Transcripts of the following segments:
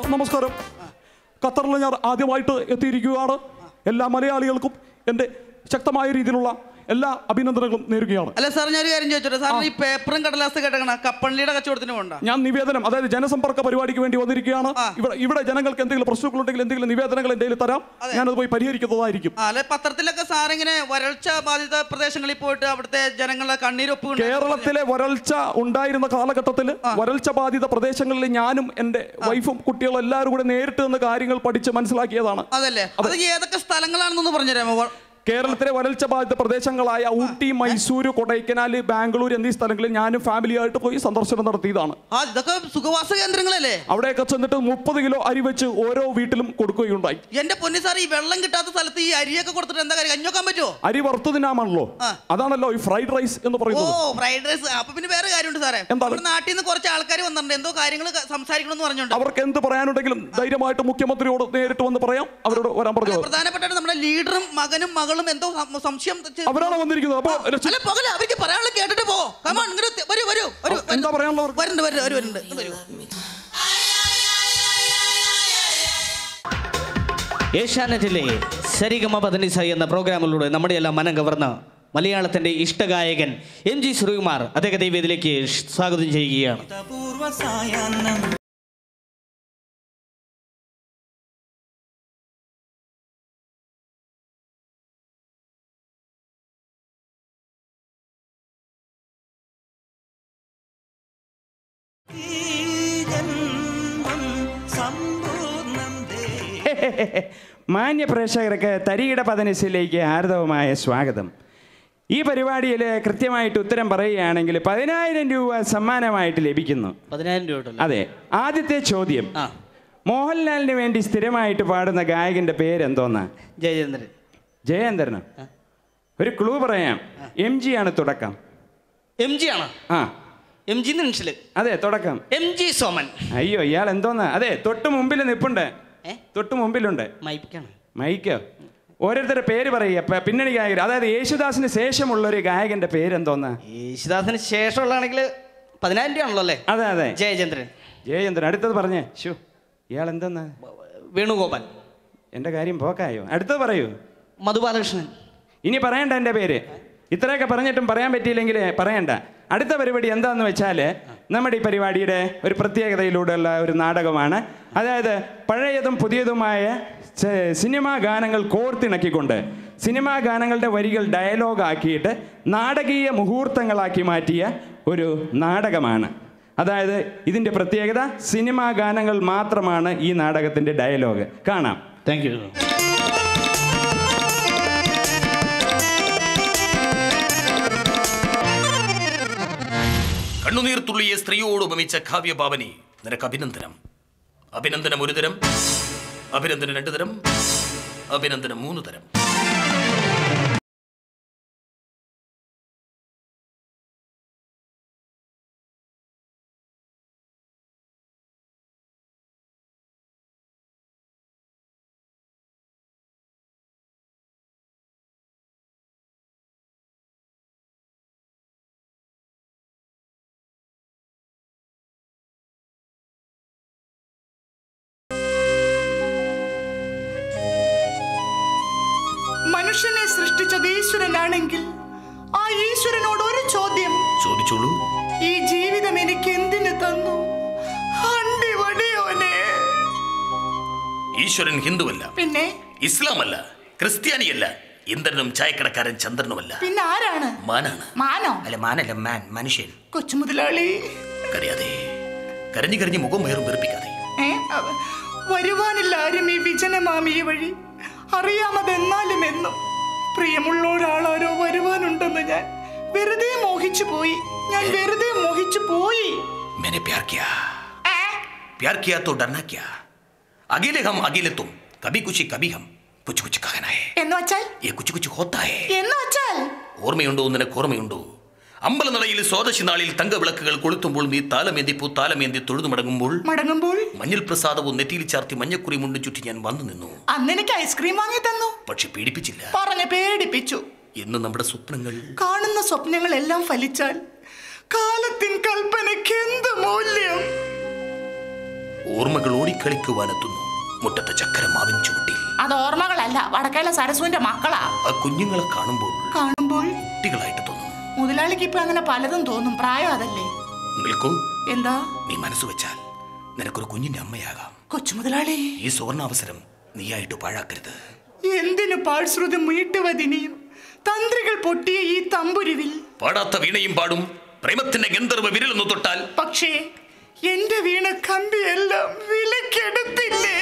നമസ്കാരം ഖത്തറിൽ ഞാൻ ആദ്യമായിട്ട് എത്തിയിരിക്കുകയാണ് എല്ലാ മലയാളികൾക്കും എൻ്റെ ശക്തമായ രീതിയിലുള്ള എല്ലാ അഭിനന്ദനങ്ങളും നേരുകയാണ് അല്ല സാർ ഞാൻ ഒരു കാര്യം ചോദിച്ചോട്ടെ സാറിന് ഈ പേപ്പറും കടലാസ് കേട്ടേക്കണ കപ്പള്ളിയുടെ കച്ചവടത്തിന് പോകണ്ട ഞാൻ നിവേദനം അതായത് ജനസമ്പർക്ക പരിപാടിക്ക് വേണ്ടി വന്നിരിക്കുകയാണ് ആ. ഇവിടെ ഇവിടെ ജനങ്ങൾക്ക് എന്തെങ്കിലും പ്രശ്നങ്ങളുണ്ടെങ്കിൽ എന്തെങ്കിലും നിവേദനങ്ങൾ എന്തെങ്കിലും തരാം ഞാനത് പോയി പരിഹരിക്കുന്നതായിരിക്കും ആ, അല്ലെ പത്രത്തിലൊക്കെ സാർ ഇങ്ങനെ വരൾച്ച ബാധിത പ്രദേശങ്ങളിൽ പോയിട്ട് അവിടുത്തെ ജനങ്ങളുടെ കണ്ണീരൊപ്പ് കൊണ്ട് കേരളത്തിലെ വരൾച്ച ഉണ്ടായിരുന്ന കാലഘട്ടത്തിൽ വരൾച്ച ബാധിത പ്രദേശങ്ങളിൽ ഞാനും എൻ്റെ വൈഫും കുട്ടികളും എല്ലാവരും കൂടെ നേരിട്ട് നിന്ന് കാര്യങ്ങൾ പഠിച്ച് മനസ്സിലാക്കിയതാണ് അതല്ലേ അത് ഏതൊക്കെ സ്ഥലങ്ങളാണെന്നൊന്ന് പറഞ്ഞുതരാമോ വ- കേരളത്തിലെ വരൾച്ച ബാധിത പ്രദേശങ്ങളായ ഊട്ടി മൈസൂര് കൊടൈക്കനാൽ ബാംഗ്ലൂർ എന്നീ സ്ഥലങ്ങളിൽ ഞാനും ഫാമിലിയായിട്ട് പോയി സന്ദർശനം നടത്തിയതാണ് ആ ഇതൊക്കെ സുഖവാസ കേന്ദ്രങ്ങളല്ലേ അവിടെയൊക്കെ ചെന്നിട്ട് മുപ്പത് കിലോ അരി വെച്ച് ഓരോ വീട്ടിലും കൊടുക്കുകയുണ്ടായി എന്റെ പൊന്നി സാർ ഈ വെള്ളം കിട്ടാത്ത സ്ഥലത്ത് ഈ അരിയൊക്കെ കൊടുത്തിട്ട് എന്താ കാര്യം കഞ്ഞോക്കാൻ പറ്റുമോ അരി വറുത്തു തിന്നാമാണല്ലോ ആ. അതാണല്ലോ ഈ ഫ്രൈഡ് റൈസ് എന്ന് ഓ പറയുന്നത് ഫ്രൈഡ് റൈസ് അപ്പൊ പിന്നെ വേറെ കാര്യമുണ്ട് സാറേ എന്താണ്? നമ്മുടെ നാട്ടിൽ നിന്ന് കുറച്ച് ആൾക്കാർ വന്നിട്ടുണ്ട് എന്തോ കാര്യങ്ങൾ സംസാരിക്കണമെന്ന് പറഞ്ഞുണ്ട് അവർക്ക് എന്ത് പറയാനുണ്ടെങ്കിലും ധൈര്യമായിട്ട് മുഖ്യമന്ത്രിയോട് നേരിട്ട് വന്ന് പറയാം അവരോട് വരാൻ പറഞ്ഞത് പ്രധാനപ്പെട്ടായിട്ട് നമ്മുടെ ലീഡറും മകനും മകളും എന്തോ സം- സംശയം ചെ- അവരാണ് വന്നിരിക്കുന്നത് അപ്പൊ രക്ഷ- അല്ല പകല അവർക്ക് പറയാനുള്ള കേട്ടിട്ട് പോ കമാൺ ഇങ്ങോട്ട് തെ- വരൂ വരൂ വരൂ എന്താ പറയാനുള്ളത് അവർക്ക്? വരുന്നുണ്ട് വരൂ വരൂ വരുന്നുണ്ട് വരൂ ഏഷ്യാനെറ്റിലെ സരിഗമ പതിനിസ എന്ന പ്രോഗ്രാമിലൂടെ നമ്മുടെ എല്ലാം മനം കവർന്ന മലയാളത്തിന്റെ ഇഷ്ടഗായകൻ എം ജി ശ്രീകുമാർ അദ്ദേഹത്തെ ഈ വേദിയിലേക്ക് സ്വാഗതം ചെയ്യുകയാണ് മാന്യ പ്രേക്ഷകർക്ക് തരികിട പതനസിലേക്ക് ഹാർദവമായ സ്വാഗതം ഈ പരിപാടിയിൽ കൃത്യമായിട്ട് ഉത്തരം പറയുകയാണെങ്കിൽ പതിനായിരം രൂപ സമ്മാനമായിട്ട് ലഭിക്കുന്നു പതിനായിരം രൂപ ഉണ്ടല്ലോ അതെ ആദ്യത്തെ ചോദ്യം ആ മോഹൻലാലിന് വേണ്ടി സ്ഥിരമായിട്ട് പാടുന്ന ഗായകന്റെ പേരെന്തോന്നാ ജയചന്ദ്രൻ ജയേന്ദ്രനോ ഒരു ക്ലൂ പറയാം എം ജി ആണ് തുടക്കം എം ജി ആണ് ആ എം ജി നിമിഷല് അതെ തുടക്കം എം ജി സോമൻ അയ്യോ ഇയാൾ എന്തോന്നാ അതെ തൊട്ട് മുമ്പിൽ നിപ്പുണ്ട് ഏ തൊട്ട് മുമ്പിലുണ്ട് മൈപ്പിക്കാണ് മൈക്കോ ഓരോരുത്തരുടെ പേര് പറയുക പ- പിന്നണി ഗായകർ അതായത് യേശുദാസിന് ശേഷമുള്ള ഒരു ഗായകന്റെ പേരെന്തോന്നാ യേശുദാസിന് ശേഷമുള്ളതാണെങ്കിൽ പതിനായിരം രൂപ ആണല്ലോ അല്ലേ അതെ അതെ ജയചന്ദ്രൻ ജയചന്ദ്രൻ അടുത്തത് പറഞ്ഞേ ഷു ഇയാൾ എന്തോന്നാ വേണുഗോപാൽ എൻ്റെ കാര്യം പോക്കായോ അടുത്തത് പറയൂ മധുബാലകൃഷ്ണൻ ഇനി പറയണ്ട എൻ്റെ പേര് ഇത്രയൊക്കെ പറഞ്ഞിട്ടും പറയാൻ പറ്റിയില്ലെങ്കിൽ പറയണ്ട അടുത്ത പരിപാടി എന്താന്ന് വെച്ചാൽ നമ്മുടെ ഈ പരിപാടിയുടെ ഒരു പ്രത്യേകതയിലൂടെയുള്ള ഒരു നാടകമാണ് അതായത് പഴയതും പുതിയതുമായ ചെ- സിനിമാ ഗാനങ്ങൾ കോർത്തിണക്കിക്കൊണ്ട് സിനിമാ ഗാനങ്ങളുടെ വരികൾ ഡയലോഗ് ആക്കിയിട്ട് നാടകീയ മുഹൂർത്തങ്ങളാക്കി മാറ്റിയ ഒരു നാടകമാണ് അതായത് ഇതിൻ്റെ പ്രത്യേകത സിനിമാ ഗാനങ്ങൾ മാത്രമാണ് ഈ നാടകത്തിൻ്റെ ഡയലോഗ് കാണാം താങ്ക് യു കണ്ണുനീർ തുള്ളിയെ സ്ത്രീയോട് ഉപമിച്ച കാവ്യഭാവനി നിനക്ക് അഭിനന്ദനം അഭിനന്ദനം ഒരു തരം അഭിനന്ദനം രണ്ടു തരം അഭിനന്ദനം മൂന്ന് തരം മനുഷ്യനെ സൃഷ്ടിച്ചത് ഈശ്വരനാണെങ്കിൽ ആ ഈശ്വരനോട് ഒരു ചോദ്യം ചോദിച്ചോളൂ ഈ ജീവിതം എനിക്ക് എന്തിനു തന്നു അണ്ടി വടിയോനെ ഈശ്വരൻ ഹിന്ദുവല്ല പിന്നെ ഇസ്ലാമല്ല ക്രിസ്ത്യാനിയല്ല ഇന്ദ്രനും ചായക്കടക്കാരൻ ചന്ദ്രനുമല്ല പിന്നെ ആരാണ് മാനാണ് മാനോ അല്ല മാനല്ല മാൻ മനുഷ്യൻ കൊച്ചു മുതലാളി കരയാതെ കരഞ്ഞു കരഞ്ഞ് മുഖം വേറും വെറുപ്പിക്കാതെ ഏ, അവ- വരുവാനില്ല ആരും ഈ വിജനമാമിയെ വഴി അറിയാമതെന്നാലും എന്നും പ്രിയമുള്ള ഒരാളാരോ വരുവാനുണ്ടെന്ന് ഞാൻ വെറുതെ മോഹിച്ചു പോയി ഞാൻ വെറുതെ മോഹിച്ചു പോയി मैंने प्यार किया ഏ? प्यार किया तो डरना क्या अकेले हम अकेले तुम कभी कुछ कभी हम कुछ कुछ कहना है എന്ന് വച്ചാൽ ये कुछ कुछ होता है എന്ന് വച്ചാൽ ഓർമ്മയുണ്ടോ നിനക്ക് ഓർമ്മയുണ്ടോ അമ്പലനടയിൽ സ്വാദശി നാളിൽ തങ്കവിളക്കുകൾ കൊളുത്തുമ്പോൾ നീ താലമേന്തി പൂ താലമേന്തി തൊഴുതു മടങ്ങുമ്പോൾ മടങ്ങുമ്പോൾ മഞ്ഞൾ പ്രസാദവും നെറ്റിയിൽ ചാർത്തി മഞ്ഞക്കുറി മുണ്ടും ചുറ്റി ഞാൻ വന്നു നിന്നു അന്ന് എനിക്ക് ഐസ്ക്രീം വാങ്ങി തന്നു പക്ഷെ പീഡിപ്പിച്ചില്ല പറഞ്ഞ് പേടിപ്പിച്ചു ഇന്ന് നമ്മുടെ സ്വപ്നങ്ങൾ കാണുന്ന സ്വപ്നങ്ങളെല്ലാം ഫലിച്ചാൽ കാലത്തിൻ കൽപ്പനയ്ക്ക് എന്ത് മൂല്യം ഓർമ്മകൾ ഓടിക്കളിക്കുവാനെത്തുന്നു മുറ്റത്തെ ചക്കരമാവിൻ ചുവട്ടിൽ അത് ഓർമ്മകളല്ല വടക്കേല സരസുവിന്റെ മക്കളാ ആ കുഞ്ഞുങ്ങളെ കാണുമ്പോൾ കാണുമ്പോൾ കുട്ടികളായിട്ട് തോന്നുന്നു മുതലാളിക്ക് ഇപ്പൊ അങ്ങനെ പലതും തോന്നും പ്രായം അതല്ലേ നിൽക്കൂ എന്താ നീ മനസ്സ് വെച്ചാൽ നിനക്കൊരു കുഞ്ഞിന്റെ അമ്മയാകാം കൊച്ചു മുതലാളി ഈ സുവർണാവസരം നീയായിട്ട് പാഴാക്കരുത് എന്തിനു പാഴ്ശ്രുതി മീട്ടുവതിനിയും തന്ത്രികൾ പൊട്ടിയ ഈ തമ്പുരുവിൽ പാടാത്ത വീണയും പാടും പ്രേമത്തിന്റെ ഗന്ധർവ വിരലൊന്നു തൊട്ടാൽ പക്ഷേ എന്റെ വീണ കമ്പിയെല്ലാം വിലക്കെടുത്തില്ലേ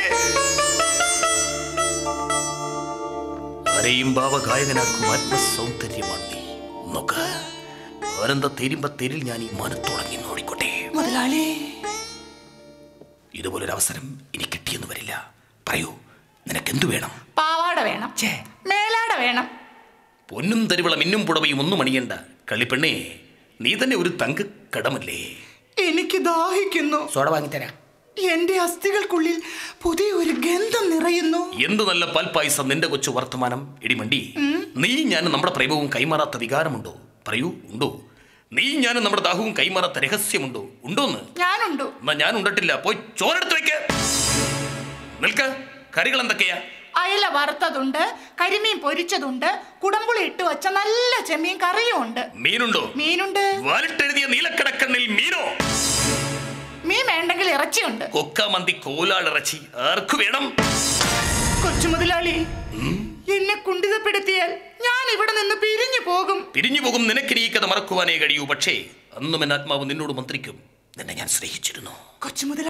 ആരെയും ഭാവഗായകനാക്കും ആത്മസൗന്ദര്യമാണ് നീ നോക്ക് ആനന്ദ തേരുമ്പ തേരിൽ ഞാൻ ഈ മനത്തുടങ്ങി നോടിക്കോട്ടെ മുതലാളി ഇതുപോലൊരു അവസരം ഇനി കിട്ടിയെന്ന് വരില്ല പറയൂ നിനക്കെന്തു വേണം പാവാട വേണം മേലാട വേണം പൊന്നും തരിവള മിന്നും പുടവയും ഒന്നും അണിയണ്ട കളിപ്പെണ്ണേ നീ തന്നെ ഒരു തങ്ക കടമല്ലേ എനിക്ക് ദാഹിക്കുന്നു സോഡ വാങ്ങിത്തരാം എന്റെ അസ്ഥികൾക്കുള്ളിൽ പുതിയ ഒരു ഗന്ധം നിറയുന്നു എന്ത് നല്ല പാൽപ്പായസം നിന്റെ കൊച്ചു വർത്തമാനം ഇടിമണ്ടി നീ ഞാൻ നമ്മുടെ പ്രേമവും കൈമാറാത്ത വികാരമുണ്ടോ പറയൂ ഉണ്ടോ നീ ഞാൻ നമ്മുടെ ദാഹവും കൈമാറാത്ത രഹസ്യമുണ്ടോ ഉണ്ടോന്ന് ഞാനുണ്ടു എന്നാ ഞാൻ ഉണ്ടട്ടില്ല പോയി ചോറെടുത്ത് വെക്ക് നിൽക്ക കറികൾ എന്തൊക്കെയാ അയല വറുത്തതുണ്ട് കരിമീൻ പൊരിച്ചതുണ്ട് കുടമ്പുളി ഇട്ട് വെച്ച നല്ല ചെമ്മീൻ കറിയും ഉണ്ട് മീനുണ്ടോ മീനുണ്ട് വാലിട്ടെഴുതിയ നീലക്കടക്കണ്ണിൽ മീനോ മീൻ വേണ്ടെങ്കിൽ ഇറച്ചിയുണ്ട് കൊക്കാമന്തി കോലാളിറച്ചി ആർക്കു വേണം കൊച്ചു മുതലാളി എന്നെ കുണ്ടിതപ്പെടുത്തിയാൽ ഞാൻ ഇവിടെ നിന്ന് പിരിഞ്ഞു പോകും പിരിഞ്ഞു പോകും നിനക്കിനി ഈ കഥ മറക്കുവാനേ കഴിയൂ പക്ഷേ അന്നും എൻ ആത്മാവ് നിന്നോട് മന്ത്രിക്കും നിന്നെ ഞാൻ സ്നേഹിച്ചിരുന്നു കൊച്ചു മുതലാളി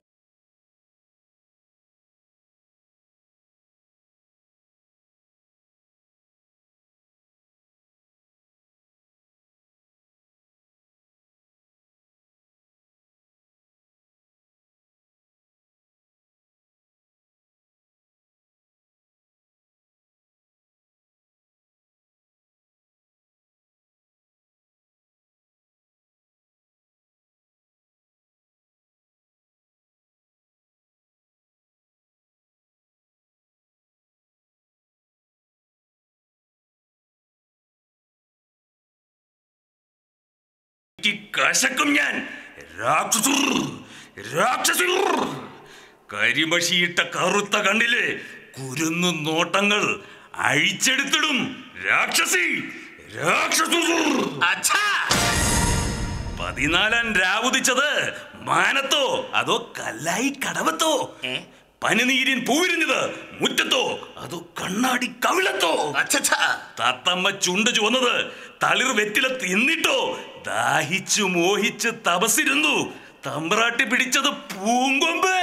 ഈ കശക്കും ഞാൻ രാക്ഷസുർ രാക്ഷസുർ കരിമഷിയിട്ട കറുത്ത കണ്ണിലെ കുരുന്നു നോട്ടങ്ങൾ അഴിച്ചെടുത്തിടും രാക്ഷസി രാക്ഷസുർ പതിനാലാം രാവുദിച്ചത് മാനത്തോ അതോ കല്ലായി കടവത്തോ പനിനീരിൻ പൂവിരിഞ്ഞത് മുറ്റത്തോ അതോ കണ്ണാടി കവിളത്തോ തത്തമ്മ ചുണ്ട് ചുവന്നത് തളിർ വെറ്റില തിന്നിട്ടോ ദാഹിച്ചു മോഹിച്ച് തപസിരുന്നു തമ്പ്രാട്ടി പിടിച്ചത് പൂങ്കൊമ്പ്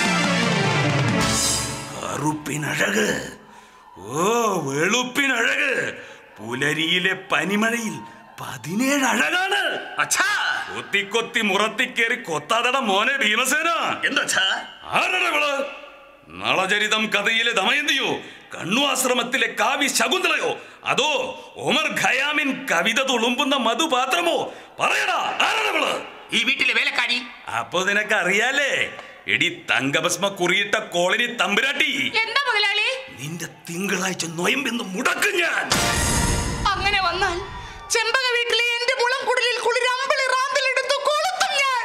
കറുപ്പിനഴക് ഓ വെളുപ്പിനഴക് പുലരിയിലെ പനിമഴയിൽ പതിനേഴ് അഴകാണ് കൊത്തി കൊത്തി മുറത്തിക്കേറി കൊത്താതട മോനെ ഭീമസേന എന്താ ആരടകള് നളചരിതം കഥയിലെ ദമയന്തിയോ കണ്ണു ആശ്രമത്തിലെ കാവി ശകുന്തളയോ അതോ ഒമർ ഖയാമിൻ കവിത തുളുമ്പുന്ന മധുപാത്രമോ പറയടാ ആരടകള് ഈ വീട്ടിലെ വേലക്കാരി അപ്പൊ നിനക്ക് അറിയാലേ എടി തങ്കഭസ്മ കുറിയിട്ട കോളനി തമ്പുരാട്ടി എന്താ മുതലാളി നിന്റെ തിങ്കളാഴ്ച നൊയമ്പെന്ന് മുടക്കും ഞാൻ അങ്ങനെ വന്നാൽ ചെമ്പക വീട്ടിലെ എന്റെ മുളം കുടലിൽ കുളിരമ്പിളി റാമ്പിലെടുത്തു കൊളുത്തും ഞാൻ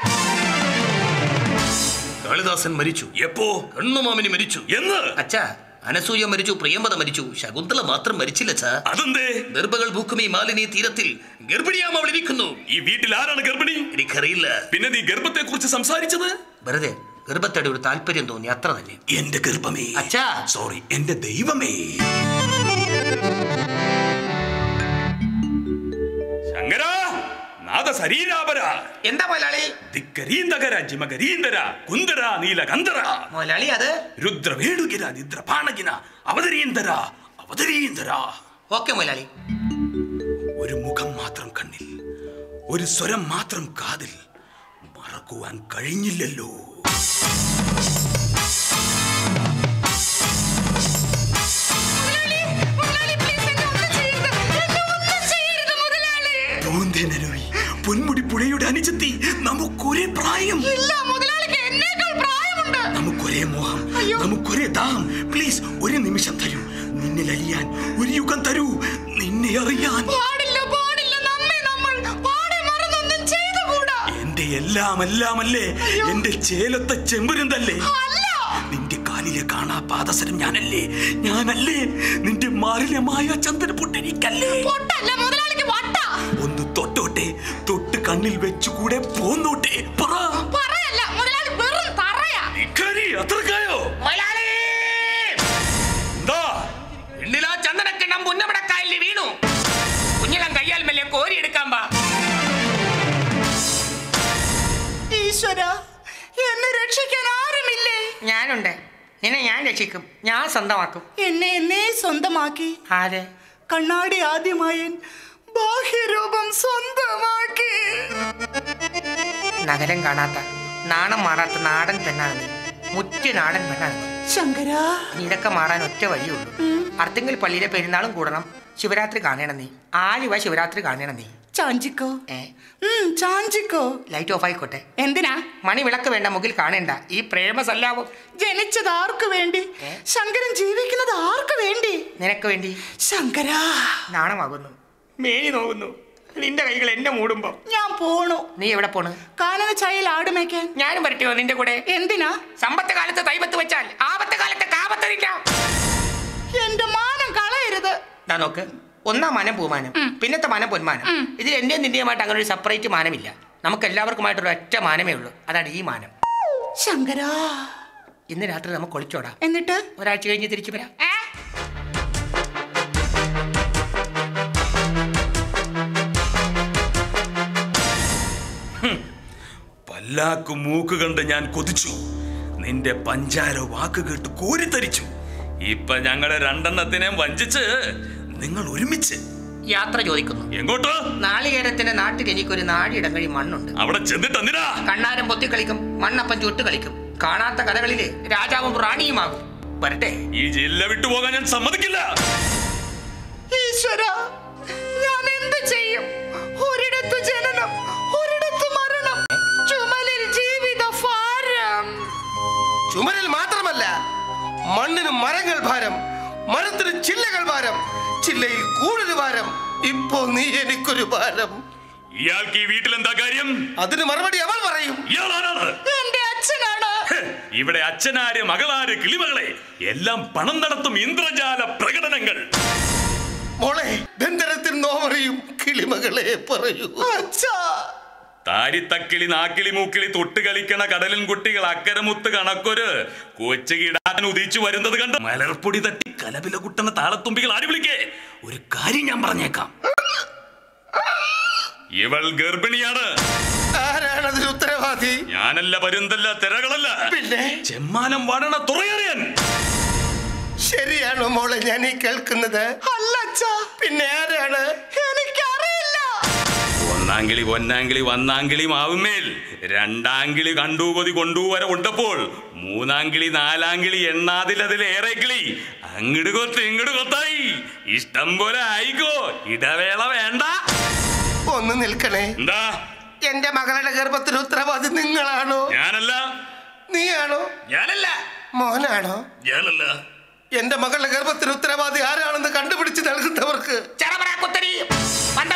കാളിദാസൻ മരിച്ചു എപ്പോ കണ്ണുമാമിനി മരിച്ചു എന്ന് അച്ഛാ അനസൂയ മരിച്ചു പ്രിയമ്പത മരിച്ചു ശകുന്തള മാത്രം മരിച്ചില്ല അച്ഛാ അതെന്തേ ദർഭകൾ ഭൂക്കുമി മാലിനി തീരത്തിൽ ഗർഭിണിയാം അവൾ ഇരിക്കുന്നു ഈ വീട്ടിൽ ആരാണ് ഗർഭിണി എനിക്കറിയില്ല പിന്നെ നീ ഗർഭത്തെ കുറിച്ച് സംസാരിച്ചത് വെറുതെ ഗർഭത്തോടെ ഒരു താല്പര്യം തോന്നി അത്ര തന്നെ എന്റെ ഗർഭമേ അച്ഛാ സോറി എന്റെ ദൈവമേ ശങ്കര നാദ ശരീരാപര എന്താ മുതലാളി ദിക്കരീന്തകര ജിമകരീന്തര കുന്തര നീലകന്ധര മുതലാളി അത് രുദ്രവേണുകിര നിദ്രപാണകിന അവതരീന്തര അവതരീന്തര ഓക്കെ മുതലാളി ഒരു മുഖം മാത്രം കണ്ണിൽ ഒരു സ്വരം മാത്രം കാതിൽ മറക്കുവാൻ കഴിഞ്ഞില്ലല്ലോ മുതലാളി, please എന്നെ ഒന്നും ചെയ്യരുത്. എന്നെ ഒന്നും ചെയ്യരുത്, മുതലാളി. പൂന്തേനരുവി പൊന്മുടി പുഴയുടെ അനുജത്തി നമുക്കൊരേ പ്രായം ഇല്ല മുതലാളിക്ക് എന്നേക്കാൾ പ്രായമുണ്ട് നമുക്കൊരേ മോഹം അയ്യോ. നമുക്കൊരേ ദാഹം പ്ലീസ് ഒരു നിമിഷം തരൂ നിന്നിൽ അലിയാൻ ഒരു യുഗം തരൂ നിന്നെ അറിയാൻ പാടില്ല പാടില്ല നമ്മെ നമ്മൾ പാടെ മറന്നൊന്നും ചെയ്തുകൂടാ എന്റെ എല്ലാ എല്ലാം എല്ലാം അല്ലേ എന്റെ ചേലത്തെ ചെമ്പുരുന്തല്ലേ നിന്റെ കാലിലെ കാണാ പാദസരം ഞാനല്ലേ ഞാനല്ലേ നിന്റെ മാറിലെ മായ ചന്ദന പൊട്ടെനിക്കല്ലേ പൊട്ടല്ല മുതലാളിക്ക് വട്ട ഒന്ന് തൊട്ടോട്ടെ തൊട്ട് കണ്ണിൽ വെച്ചുകൂടെ പോന്നോട്ടെ പറ പറയല്ല മുതലാളി വെറും തറയാ ഇക്കാരി അത്രക്കായോ എന്താ എണ്ണിലാ ചന്ദനക്കിണ്ണം പുന്നമടക്കായലിൽ വീണു കുഞ്ഞിളം കയ്യാൽ മെല്ലെ കോരി എടുക്കാൻ പാ ഈശ്വര എന്നെ രക്ഷിക്കാൻ ആരുമില്ലേ ഞാനുണ്ട് നിന്നെ ഞാൻ രക്ഷിക്കും ഞാൻ സ്വന്തമാക്കും എന്നെ എന്നെ സ്വന്തമാക്കി ആര് കണ്ണാടി ആദ്യമായൻ ബാഹ്യരൂപം സ്വന്തമാക്കി നഗരം കാണാത്ത നാണം മാറാത്ത നാടൻ പെണ്ണാണ് നീ മുറ്റ നാടൻ പെണ്ണാണ് നീ. ശങ്കരാ നീ ഇതൊക്കെ മാറാൻ ഒറ്റ വഴിയുള്ളൂ അർത്തിങ്കൽ പള്ളിയിലെ പെരുന്നാളും കൂടണം ശിവരാത്രി കാണണം നീ ആലുവ ശിവരാത്രി കാണണം നീ ചാഞ്ചിക്കോ ഏ ഉം, ചാഞ്ചിക്കോ ലൈറ്റ് ഓഫ് ആയിക്കോട്ടെ എന്തിനാ മണി വിളക്ക് വേണ്ട മുകിൽ കാണേണ്ട ഈ പ്രേമ സല്ലാപം ജനിച്ചത് ആർക്കു വേണ്ടി ശങ്കരൻ ജീവിക്കുന്നത് ആർക്കു വേണ്ടി നിനക്ക് വേണ്ടി ശങ്കരാ നാണമാകുന്നു മേനി നോക്കുന്നു നിന്റെ കൈകൾ എന്നെ മൂടുമ്പോ ഞാൻ പോണു നീ എവിടെ പോണ് കാനന ചായയിൽ ആടുമേക്കാൻ ഞാനും വരട്ടെയോ നിന്റെ കൂടെ എന്തിനാ സമ്പത്ത് കാലത്ത് തൈപത്ത് വെച്ചാൽ ആപത്ത് കാലത്ത് കാപത്തരിക്കാം എന്റെ മാനം കളയരുത് ദാ നോക്ക് ഒന്നാം മാനം പൂമാനം പിന്നത്തെ മാനം പൊന്മാനം ഇതിൽ എന്റെയും നിന്റെയുമായിട്ട് അങ്ങനെ ഒരു സെപ്പറേറ്റ് മാനമില്ല നമുക്ക് എല്ലാവർക്കുമായിട്ടൊരു ഒറ്റ മാനമേ ഉള്ളൂ അതാണ് ഈ മാനം ശങ്കരാ ഇന്ന് രാത്രി നമുക്ക് ഒളിച്ചോടാം എന്നിട്ട് ഒരാഴ്ച കഴിഞ്ഞ് തിരിച്ചു വരാം ഏ? പല്ലാക്കു മൂക്ക് കണ്ട് ഞാൻ കൊതിച്ചു നിന്റെ പഞ്ചാര വാക്ക് കേട്ട് കോരിത്തരിച്ചു ഇപ്പൊ ഞങ്ങളെ രണ്ടെണ്ണത്തിനെയും വഞ്ചിച്ച് നിങ്ങൾ ഒരുമിച്ച് യാത്ര ചോദിക്കുന്നു എങ്ങോട്ട് നാളികേരത്തിന്റെ നാട്ടിൽ എനിക്കൊരു നാടിയിടം കഴി മണ്ണുണ്ട് അവിടെ ചെന്നിട്ട് എന്തിനാ കണ്ണാരം പൊത്തി കളിക്കും മണ്ണപ്പം ചുട്ട് കളിക്കും കാണാത്ത കഥകളില് രാജാവും റാണിയുമാകും വരട്ടെ ഈ ജില്ല വിട്ടുപോകാൻ ഞാൻ സമ്മതിക്കില്ല ഈശ്വര ഞാൻ എന്ത് ചെയ്യും ഒരിടത്തു ജനനം ഒരിടത്തു മരണം ചുമലിൽ ജീവിത ഭാരം ചുമരിൽ മാത്രമല്ല മണ്ണിന് മരങ്ങൾ ഭാരം മരത്തിന് ചില്ലകൾ ഭാരം ചില്ലയിൽ കൂടുതൽ ഭാരം ഇപ്പോ നീ എനിക്കൊരു ഭാരം ഇയാൾക്ക് ഈ വീട്ടിൽ എന്താ കാര്യം അതിന് മറുപടി അവൾ പറയും ഇയാളാരാണ് എന്റെ അച്ഛനാണ് ഹെ, ഇവിടെ അച്ഛനാര് മകളാര് കിളിമകളെ എല്ലാം പണം നടത്തും ഇന്ദ്രജാല പ്രകടനങ്ങൾ മോളെ ബന്ധനത്തിൽ നോവറിയും കിളിമകളെ പറയൂ അച്ഛാ താരിത്തക്കിളി നാക്കിളി മൂക്കിളി തൊട്ട് കളിക്കണ കടലിൻ കുട്ടികൾ അക്കരമുത്ത് കണക്കൊരു കൊച്ചു കിടാൻ ഉദിച്ചു വരുന്നത് കണ്ട് മലർപ്പൊടി തട്ടി കലപില കുട്ടണ താളത്തുമ്പികൾ ആടി വിളിക്കേ ഒരു കാര്യം ഞാൻ പറഞ്ഞേക്കാം ഇവൾ ഗർഭിണിയാണ് ആരാണ് അതിന് ഉത്തരവാദി ഞാനല്ല പരുന്തല്ല തിരകളല്ല പിന്നെ ചെമ്മാനം വാടണ തുറയറിയൻ ശരിയാണോ മോളെ ഞാൻ ഈ കേൾക്കുന്നത് അല്ല അച്ഛാ പിന്നെ ആരാണ് എനിക്കറിയില്ല ഒന്നാങ്കിളി പൊന്നാങ്കിളി വന്നാങ്കിളി മാവുമേൽ രണ്ടാങ്കിളി കണ്ടൂകൊതി കൊണ്ടുവരെ ഉണ്ടപ്പോൾ മൂന്നാങ്കിളി നാലാങ്കിളി എണ്ണാതിലതിലേറെ കിളി അങ്ങട് കൊത്ത് ഇങ്ങട് കൊത്തായി ഇഷ്ടം പോലെ ആയിക്കോ ഇടവേള വേണ്ട ഒന്ന് നിൽക്കണേ എന്താ എന്റെ മകളുടെ ഗർഭത്തിന് ഉത്തരവാദി നിങ്ങളാണോ ഞാനല്ല നീയാണോ ഞാനല്ല മോനാണോ ഞാനല്ല എന്റെ മകളുടെ ഗർഭത്തിന് ഉത്തരവാദി ആരാണെന്ന് കണ്ടുപിടിച്ച് നൽകുന്നവർക്ക് ചറപറ കുത്തരി